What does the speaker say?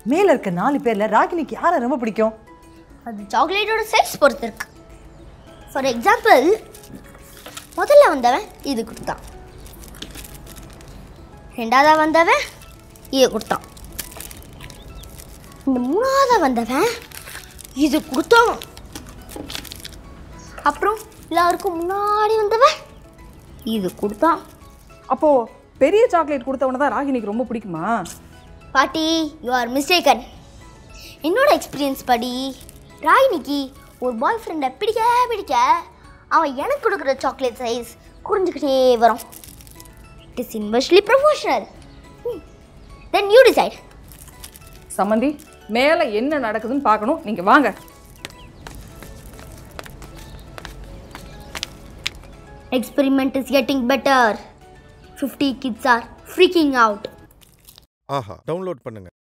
மேல இருக்க நாலு பேர்ல ராகினிக்கு யாரை ரொம்ப பிடிக்கும் அது சாக்லேட்டோட சைஸ் பொறுத்து இருக்கு ஃபார் எக்ஸாம்பிள் முதல்ல வந்தவன் இது கொடுத்தான் ரெண்டாவதா வந்தவன் இது கொடுத்தான் இந்த மூணாவதா வந்தவன் இது கொடுத்தான் அப்புறம் எல்லாருக்கும் முன்னாடி வந்தவன் இது கொடுத்தான் அப்போ பெரிய சாக்லேட் கொடுத்தவன தான் ராகினிக்கு ரொம்ப பிடிக்குமா பாட்டி யூ ஆர் மிஸ்டேக்கன் என்னோட எக்ஸ்பீரியன்ஸ் படி ராகினிக்கு ஒரு பாய் ஃப்ரெண்டை பிடிக்க பிடிக்க அவன் எனக்கு கொடுக்குற சாக்லேட் சைஸ் குறைஞ்சிக்கிட்டே வரும் it is inversely professional then you decide சம்மந்தி மேலே என்ன நடக்குதுன்னு பார்க்கணும் நீங்கள் வாங்க experiment is getting better fifty kids are freaking out ஆஹா டவுன்லோட் பண்ணுங்க